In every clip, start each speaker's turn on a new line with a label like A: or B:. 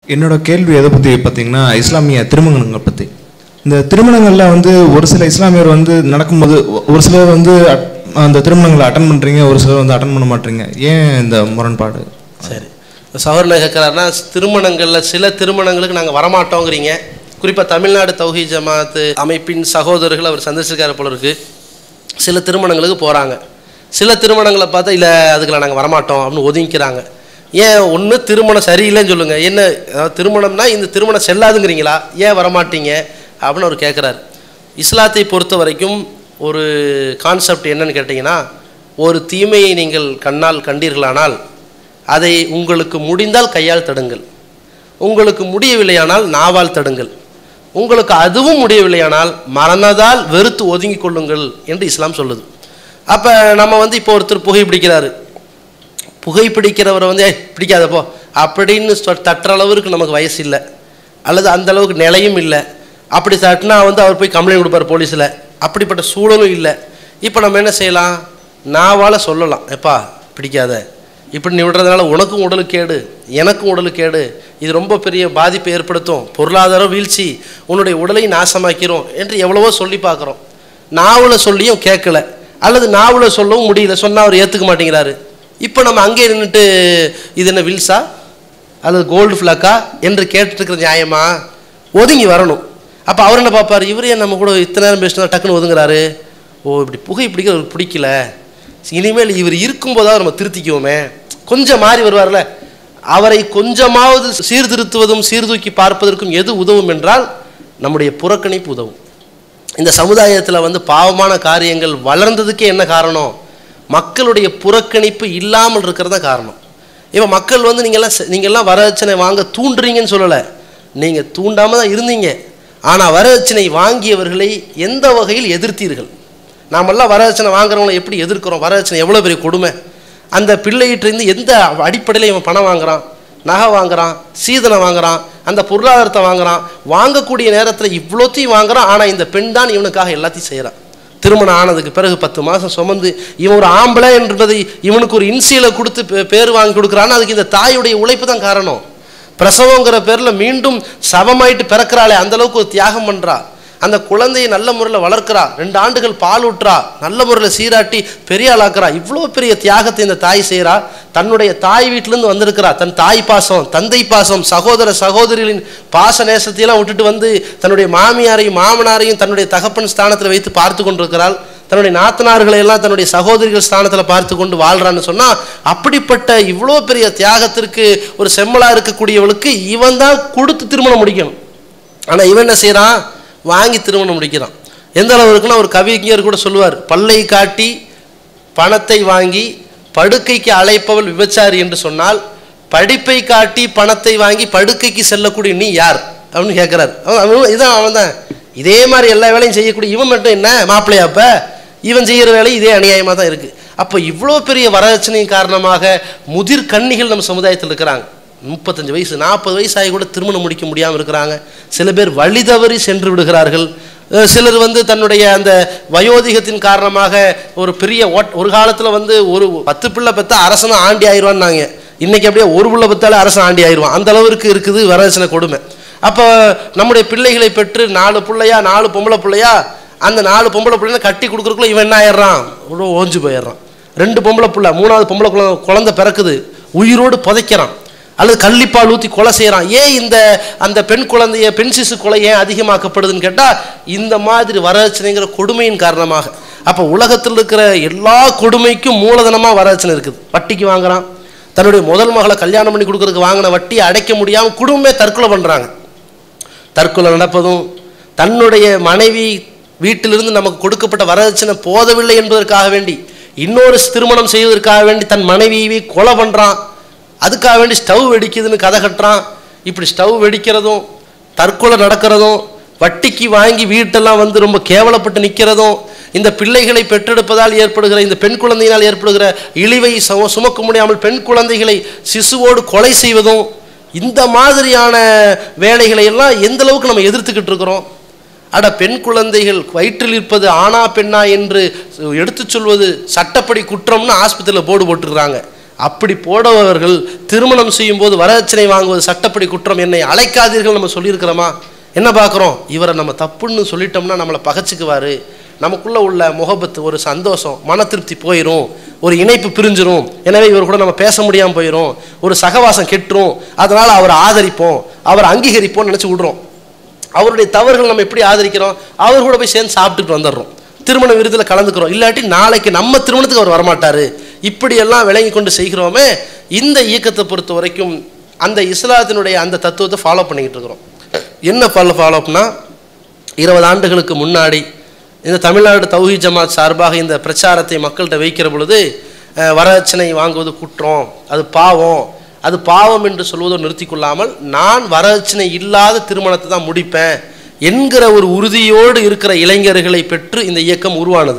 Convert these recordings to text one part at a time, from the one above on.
A: என்னோட கேள்வி எதை பற்றி பார்த்தீங்கன்னா இஸ்லாமிய திருமணங்கள் பற்றி இந்த திருமணங்களில் வந்து ஒரு சில இஸ்லாமியர் வந்து நடக்கும்போது ஒ- ஒரு சிலர் வந்து at- அந்த திருமணங்களை அட்டன் பண்ணுறீங்க ஒரு சிலர் வந்து அட்டன் பண்ண மாட்டீங்க ஏன் இந்த முரண்பாடு
B: சரி சவர்ண கேட்குறாருன்னா திருமணங்களில் சில திருமணங்களுக்கு நாங்கள் வரமாட்டோங்கிறீங்க குறிப்பாக தமிழ்நாடு தௌஹி ஜமாத்து அமைப்பின் சகோதரர்கள் அவர் சந்திச்சிருக்காரு போல இருக்கு சில திருமணங்களுக்கு போகிறாங்க சில திருமணங்களை பார்த்தா இல்லை அதுக்குள்ள நாங்கள் வரமாட்டோம் அப்படின்னு ஒதுங்கிக்கிறாங்க ஏன் ஒன்று திருமணம் சரியில்லைன்னு சொல்லுங்கள் என்ன அதாவது திருமணம்னா இந்த திருமணம் செல்லாதுங்கிறீங்களா ஏன் வரமாட்டீங்க அப்படின்னு அவர் கேட்குறாரு இஸ்லாத்தை பொறுத்த வரைக்கும் ஒரு கான்செப்ட் என்னன்னு கேட்டிங்கன்னா ஒரு தீமையை நீங்கள் கண்ணால் கண்டீர்களானால் அதை உங்களுக்கு முடிந்தால் கையால் தடுங்கள் உங்களுக்கு முடியவில்லையானால் நாவால் தடுங்கள் உங்களுக்கு அதுவும் முடியவில்லையானால் மரணதால் வெறுத்து ஒதுங்கிக் கொள்ளுங்கள் என்று இஸ்லாம் சொல்லுது அப்போ நம்ம வந்து இப்போ ஒருத்தர் புகைப்பிடிக்கிறாரு புகைப்பிடிக்கிறவரை வந்து "ஏய், பிடிக்காத போ அப்படின்னு சொ- தட்டுற அளவுக்கு நமக்கு வயசு இல்லை அல்லது அந்த அளவுக்கு நிலையும் இல்லை அப்படி தட்டினா வந்து அவர் போய் கம்ப்ளைண்ட் கொடுப்பார் போலீஸில் அப்படிப்பட்ட சூழலும் இல்லை இப்போ நம்ம என்ன செய்யலாம் நாவால் சொல்லலாம் எப்பா பிடிக்காத இப்படி நீ விடுறதுனால உனக்கும் உடலுக்கு கேடு எனக்கும் உடலுக்கு கேடு இது ரொம்ப பெரிய பாதிப்பை ஏற்படுத்தும் பொருளாதார வீழ்ச்சி உன்னுடைய உடலை நாசமாக்கிறோம் என்று எவ்வளவோ சொல்லி பார்க்குறோம் நாவில் சொல்லியும் கேட்கல அல்லது நாவில் சொல்லவும் முடியல சொன்னால் அவர் ஏற்றுக்க மாட்டேங்கிறாரு இப்போ நம்ம அங்கே நின்றுட்டு இது என்ன வில்ஸா அல்லது கோல்டு ஃப்ளக்கா என்று கேட்டுருக்கிற நியாயமா ஒதுங்கி வரணும் அப்போ அவர் என்ன பார்ப்பார் இவர் ஏன் நம்ம கூட இத்தனை நேரம் பேசினா டக்குன்னு ஒதுங்குறாரு ஓ இப்படி புகை பிடிக்க அவருக்கு பிடிக்கல இனிமேல் இவர் இருக்கும்போதாவது நம்ம திருத்திக்குவோமே கொஞ்சம் மாறி வருவார்ல அவரை கொஞ்சமாவது சீர்திருத்துவதும் சீர்தூக்கி பார்ப்பதற்கும் எது உதவும் என்றால் நம்முடைய புறக்கணிப்பு உதவும் இந்த சமுதாயத்தில் வந்து பாவமான காரியங்கள் வளர்ந்ததுக்கே என்ன காரணம் மக்களுடைய புறக்கணிப்பு இல்லாமல் இருக்கிறது தான் காரணம் இப்போ மக்கள் வந்து நீங்கள்லாம் செ- நீங்கள்லாம் வரதட்சணை வாங்க தூண்டுறீங்கன்னு சொல்லலை நீங்கள் தூண்டாமல் தான் இருந்தீங்க ஆனால் வரதட்சணை வாங்கியவர்களை எந்த வகையில் எதிர்த்தீர்கள் நாமெல்லாம் வரதட்சணை வாங்குறவங்களை எப்படி எதிர்க்கிறோம் வரதட்சணை எவ்வளோ பெரிய கொடுமை அந்த பிள்ளைகிட்டேருந்து எந்த அடிப்படையில் இவன் பணம் வாங்குறான் நகை வாங்குறான் சீதனை வாங்குறான் அந்த பொருளாதாரத்தை வாங்குறான் வாங்கக்கூடிய நேரத்தில் இவ்வளோத்தையும் வாங்குறான் ஆனால் இந்த பெண் தான் இவனுக்காக எல்லாத்தையும் செய்கிறான் திருமணம் ஆனதுக்கு பிறகு பத்து மாதம் சுமந்து இவன் ஒரு ஆம்பளை என்பதை இவனுக்கு ஒரு இன்சியலை கொடுத்து பே- பேர் வாங்கி கொடுக்குறான்னு அதுக்கு இந்த தாயுடைய உழைப்பு தான் காரணம் பிரசவங்கிற பேரில் மீண்டும் சவமாயிட்டு பிறக்கிறாளே அந்த அளவுக்கு ஒரு தியாகம் பண்ணுறா அந்த குழந்தையை நல்ல முறையில் வளர்க்குறா ரெண்டு ஆண்டுகள் பால் ஊட்டுறா நல்ல முறையில் சீராட்டி பெரிய ஆளாக்குறா இவ்வளோ பெரிய தியாகத்தை இந்த தாய் செய்கிறா தன்னுடைய தாய் வீட்டிலேருந்து வந்திருக்கிறா தன் தாய் பாசம் தந்தை பாசம் சகோதர சகோதரிகளின் பாச நேசத்தையெல்லாம் விட்டுட்டு வந்து தன்னுடைய மாமியாரையும் மாமனாரையும் தன்னுடைய தகப்பன் ஸ்தானத்தில் வைத்து பார்த்து கொண்டிருக்கிறாள் தன்னுடைய நாத்தனார்களை எல்லாம் தன்னுடைய சகோதரிகள் ஸ்தானத்தில் பார்த்து கொண்டு வாழ்றான்னு சொன்னால் அப்படிப்பட்ட இவ்வளோ பெரிய தியாகத்திற்கு ஒரு செம்மலா இருக்கக்கூடியவளுக்கு இவன் தான் கொடுத்து திருமணம் முடிக்கணும் ஆனால் இவன் என்ன செய்கிறான் வாங்கி திருமணம் முடிக்கிறான் எந்த அளவு இருக்குன்னா ஒரு கவிஞர் கூட சொல்லுவார் பல்லை காட்டி பணத்தை வாங்கி படுக்கைக்கு அழைப்பவள் விபச்சாரி என்று சொன்னால் படிப்பை காட்டி பணத்தை வாங்கி படுக்கைக்கு செல்லக்கூடிய நீ யார் அப்படின்னு கேட்குறாரு அவன் அவன் இதான் அவன் தான் இதே மாதிரி எல்லா வேலையும் செய்யக்கூடிய இவன் மட்டும் என்ன மாப்பிள்ளையா அப்ப இவன் செய்கிற வேலை இதே அநியாயமாக தான் இருக்குது அப்போ இவ்வளோ பெரிய வரதட்சணையின் காரணமாக முதிர் கன்னிகள் நம்ம சமுதாயத்தில் இருக்கிறாங்க முப்பத்தஞ்சு வயசு நாற்பது வயசு ஆகி கூட திருமணம் முடிக்க முடியாமல் இருக்கிறாங்க சில பேர் வழி தவறி சென்று விடுகிறார்கள் அஹ் சிலர் வந்து தன்னுடைய அந்த வயோதிகத்தின் காரணமாக ஒரு பெரிய ஓட் ஒரு காலத்தில் வந்து ஒரு பத்து பிள்ளை பெற்றா அரசனும் ஆண்டி ஆயிடுவான்னாங்க இன்னைக்கு அப்படியே ஒரு பிள்ளை பெற்றாலே அரசன் ஆண்டி ஆயிடுவான் அந்த அளவுக்கு இருக்குது வரதட்சணை கொடுமை அப்போ நம்முடைய பிள்ளைகளை பெற்று நாலு பிள்ளையா நாலு பொம்பளை பிள்ளையா அந்த நாலு பொம்பளை பிள்ளைங்க கட்டி கொடுக்குறக்குள்ள இவன் என்ன ஆயிடுறான் ஒரு ஓஞ்சு போயிடுறான் ரெண்டு பொம்பளை பிள்ளை மூணாவது பொம்பளை குழந்தை குழந்தை பிறக்குது உயிரோடு புதைக்கிறான் அல்லது கள்ளிப்பால் ஊற்றி கொலை செய்கிறான் ஏன் இந்த அந்த பெண் குழந்தைய பெண் சிசு கொலை ஏன் அதிகமாக்கப்படுதுன்னு கேட்டால் இந்த மாதிரி வரதட்சணைங்கிற கொடுமையின் காரணமாக அப்போ உலகத்தில் இருக்கிற எல்லா கொடுமைக்கும் மூலதனமாக வரதட்சணை இருக்குது வட்டிக்கு வாங்குறான் தன்னுடைய முதல் மகளை கல்யாணம் பண்ணி கொடுக்கறதுக்கு வாங்கின வட்டியை அடைக்க முடியாமல் குடும்பமே தற்கொலை பண்ணுறாங்க தற்கொலை நடப்பதும் தன்னுடைய மனைவி வீட்டிலிருந்து நமக்கு கொடுக்கப்பட்ட வரதட்சணை போதவில்லை என்பதற்காக வேண்டி இன்னொரு திருமணம் செய்வதற்காக வேண்டி தன் மனைவியை கொலை பண்ணுறான் அதுக்காக வேண்டி ஸ்டவ் வெடிக்குதுன்னு கதை கட்டுறான் இப்படி ஸ்டவ் வெடிக்கிறதும் தற்கொலை நடக்கிறதும் வட்டிக்கு வாங்கி வீட்டெல்லாம் வந்து ரொம்ப கேவலப்பட்டு நிற்கிறதும் இந்த பிள்ளைகளை பெற்றெடுப்பதால் ஏற்படுகிற இந்த பெண் குழந்தையினால் ஏற்படுகிற இழிவை சம சுமக்க முடியாமல் பெண் குழந்தைகளை சிசுவோடு கொலை செய்வதும் இந்த மாதிரியான வேலைகளை எல்லாம் எந்த அளவுக்கு நம்ம எதிர்த்துக்கிட்டு இருக்கிறோம் அட பெண் குழந்தைகள் வயிற்றில் இருப்பது ஆணா பெண்ணா என்று எடுத்துச் சொல்வது சட்டப்படி குற்றம்னு ஆஸ்பத்திரியில் போர்டு போட்டுருக்காங்க அப்படி போடுபவர்கள் திருமணம் செய்யும்போது வரதட்சணை வாங்குவது சட்டப்படி குற்றம் என்னை அழைக்காதீர்கள் நம்ம சொல்லியிருக்கிறோமா என்ன பார்க்குறோம் இவரை நம்ம தப்புன்னு சொல்லிட்டோம்னா நம்மளை பகச்சுக்குவாரு நமக்குள்ள உள்ள முகபத்து ஒரு சந்தோஷம் மன திருப்தி போயிடும் ஒரு இணைப்பு பிரிஞ்சிரும் எனவே இவர் கூட நம்ம பேச முடியாமல் போயிடும் ஒரு சகவாசம் கெட்டுரும் அதனால் அவரை ஆதரிப்போம் அவரை அங்கீகரிப்போம்னு நினச்சி விடுறோம் அவருடைய தவறுகள் நம்ம எப்படி ஆதரிக்கிறோம் அவர் கூட போய் சேர்ந்து சாப்பிட்டுட்டு வந்துடுறோம் திருமண விருதில் கலந்துக்கிறோம் இல்லாட்டி நாளைக்கு நம்ம திருமணத்துக்கு அவர் வரமாட்டார் இப்படியெல்லாம் விளங்கி கொண்டு செய்கிறோமே இந்த இயக்கத்தை பொறுத்த வரைக்கும் அந்த இஸ்லாத்தினுடைய அந்த தத்துவத்தை ஃபாலோ பண்ணிக்கிட்டு இருக்கிறோம் என்ன ஃபாலோ ஃபாலோ அப்படின்னா இருபது ஆண்டுகளுக்கு முன்னாடி இந்த தமிழ்நாடு தௌஹி ஜமாத் சார்பாக இந்த பிரச்சாரத்தை மக்கள்கிட்ட வைக்கிற பொழுது அஹ், வரதட்சணை வாங்குவது குற்றம் அது பாவம் அது பாவம் என்று சொல்வதோ நிறுத்தி கொள்ளாமல் நான் வரதட்சணை இல்லாத திருமணத்தை தான் முடிப்பேன் என்கிற ஒரு உறுதியோடு இருக்கிற இளைஞர்களை பெற்று இந்த இயக்கம் உருவானது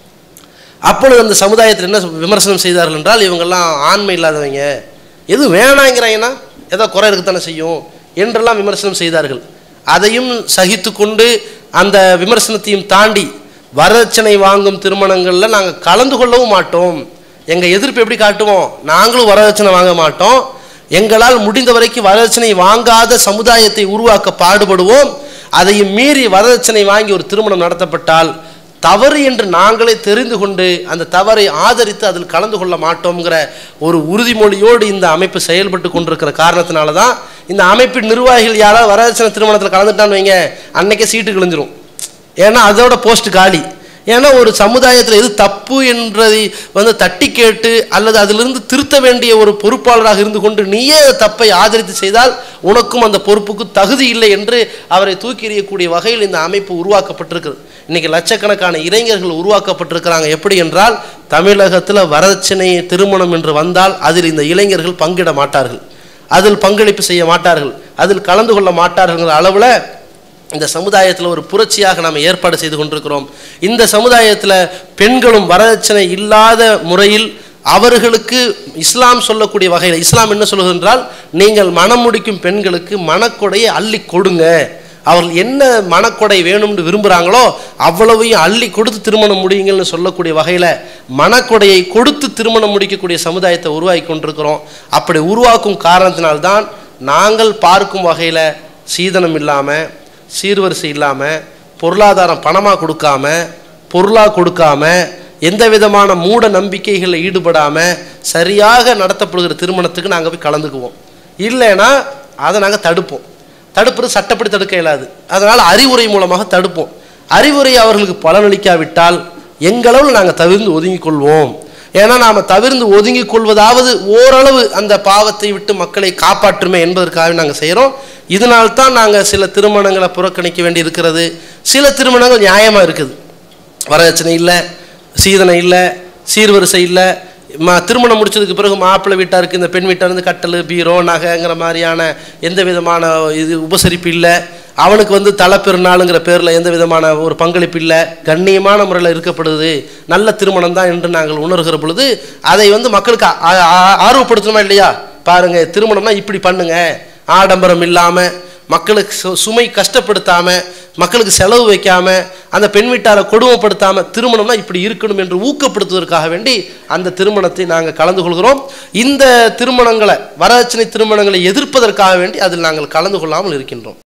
B: அப்பொழுது அந்த சமுதாயத்தில் என்ன விமர்சனம் செய்தார்கள் என்றால் இவங்கெல்லாம் ஆண்மை இல்லாதவங்க எது வேணாங்கிறாங்கன்னா ஏதோ குறை இருக்கத்தானே செய்யும் என்றெல்லாம் விமர்சனம் செய்தார்கள் அதையும் சகித்து கொண்டு அந்த விமர்சனத்தையும் தாண்டி வரதட்சணை வாங்கும் திருமணங்களில் நாங்கள் கலந்து கொள்ளவும் மாட்டோம் எங்கள் எதிர்ப்பு எப்படி காட்டுவோம் நாங்களும் வரதட்சணை வாங்க மாட்டோம் எங்களால் முடிந்த வரைக்கும் வரதட்சணை வாங்காத சமுதாயத்தை உருவாக்க பாடுபடுவோம் அதையும் மீறி வரதட்சணை வாங்கி ஒரு திருமணம் நடத்தப்பட்டால் தவறு என்று நாங்களே தெரிந்து கொண்டு அந்த தவறை ஆதரித்து அதில் கலந்து கொள்ள மாட்டோம்ங்கிற ஒரு உறுதிமொழியோடு இந்த அமைப்பு செயல்பட்டு கொண்டிருக்கிற காரணத்தினால தான் இந்த அமைப்பின் நிர்வாகிகள் யாராவது வரதட்சணை திருமணத்தில் கலந்துட்டான்னு வைங்க அன்னைக்கே சீட்டு கிழிஞ்சிரும் ஏன்னா அதோட போஸ்ட் காலி ஏன்னா ஒரு சமுதாயத்தில் எது தப்பு என்பதை வந்து தட்டி கேட்டு அல்லது அதிலிருந்து திருத்த வேண்டிய ஒரு பொறுப்பாளராக இருந்து கொண்டு நீயே அந்த தப்பை ஆதரித்து செய்தால் உனக்கும் அந்த பொறுப்புக்கு தகுதி இல்லை என்று அவரை தூக்கி எறியக்கூடிய வகையில் இந்த அமைப்பு உருவாக்கப்பட்டிருக்குது இன்னைக்கு லட்சக்கணக்கான இளைஞர்கள் உருவாக்கப்பட்டிருக்கிறாங்க எப்படி என்றால் தமிழகத்தில் வரதட்சணை திருமணம் என்று வந்தால் அதில் இந்த இளைஞர்கள் பங்கிட மாட்டார்கள் அதில் பங்களிப்பு செய்ய மாட்டார்கள் அதில் கலந்து கொள்ள மாட்டார்கள்ங்கிற அளவில் இந்த சமுதாயத்தில் ஒரு புரட்சியாக நாம் ஏற்பாடு செய்து கொண்டிருக்கிறோம் இந்த சமுதாயத்தில் பெண்களும் வரதட்சணை இல்லாத முறையில் அவர்களுக்கு இஸ்லாம் சொல்லக்கூடிய வகையில் இஸ்லாம் என்ன சொல்லுகிறது என்றால் நீங்கள் மனம் முடிக்கும் பெண்களுக்கு மனக்கொடையை அள்ளி கொடுங்க அவர்கள் என்ன மனக்கொடை வேணும்னு விரும்புகிறாங்களோ அவ்வளவையும் அள்ளி கொடுத்து திருமணம் முடியுங்கள்னு சொல்லக்கூடிய வகையில் மனக்கொடையை கொடுத்து திருமணம் முடிக்கக்கூடிய சமுதாயத்தை உருவாக்கி கொண்டிருக்கிறோம் அப்படி உருவாக்கும் காரணத்தினால்தான் நாங்கள் பார்க்கும் வகையில் சீதனம் இல்லாமல் சீர்வரிசை இல்லாமல் பொருளாதாரம் பணமாக கொடுக்காம பொருளாக கொடுக்காம எந்த விதமான மூட நம்பிக்கைகளில் ஈடுபடாமல் சரியாக நடத்தப்படுகிற திருமணத்துக்கு நாங்கள் போய் கலந்துக்குவோம் இல்லைன்னா அதை நாங்கள் தடுப்போம் தடுப்பது சட்டப்படி தடுக்க இயலாது அதனால் அறிவுரை மூலமாக தடுப்போம் அறிவுரை அவர்களுக்கு பலனளிக்காவிட்டால் எங்களவில் நாங்கள் தவிர்ந்து ஒதுங்கிக் கொள்வோம் ஏன்னா நாம் தவிர்ந்து ஒதுங்கிக் கொள்வதாவது ஓரளவு அந்த பாவத்தை விட்டு மக்களை காப்பாற்றுமே என்பதற்காக நாங்கள் செய்கிறோம் இதனால்தான் நாங்கள் சில திருமணங்களை புறக்கணிக்க வேண்டி இருக்கிறது சில திருமணங்கள் நியாயமாக இருக்குது வரதட்சணை இல்லை சீதனை இல்லை சீர்வரிசை இல்லை ம திருமணம் முடிச்சதுக்கு பிறகு மாப்பிள்ளை வீட்டாருக்கு இந்த பெண் வீட்டார் கட்டல் பீரோ நகைங்கிற மாதிரியான எந்த விதமான இது உபசரிப்பு இல்லை அவனுக்கு வந்து தலை பெருநாளுங்கிற பேரில் எந்த விதமான ஒரு பங்களிப்பு இல்லை கண்ணியமான முறையில் இருக்கப்படுது நல்ல திருமணம் தான் என்று நாங்கள் உணர்கிற பொழுது அதை வந்து மக்களுக்கு ஆ- ஆ- ஆர்வப்படுத்தணுமா இல்லையா பாருங்க திருமணம்னா இப்படி பண்ணுங்க ஆடம்பரம் இல்லாமல் மக்களுக்கு சு- சுமை கஷ்டப்படுத்தாம மக்களுக்கு செலவு வைக்காம அந்த பெண் வீட்டாரை கொடுமைப்படுத்தாம திருமணம்னா இப்படி இருக்கணும் என்று ஊக்கப்படுத்துவதற்காக வேண்டி அந்த திருமணத்தை நாங்கள் கலந்து கொள்கிறோம் இந்த திருமணங்களை வரதட்சணை திருமணங்களை எதிர்ப்பதற்காக வேண்டி அதில் நாங்கள் கலந்து கொள்ளாமல் இருக்கின்றோம்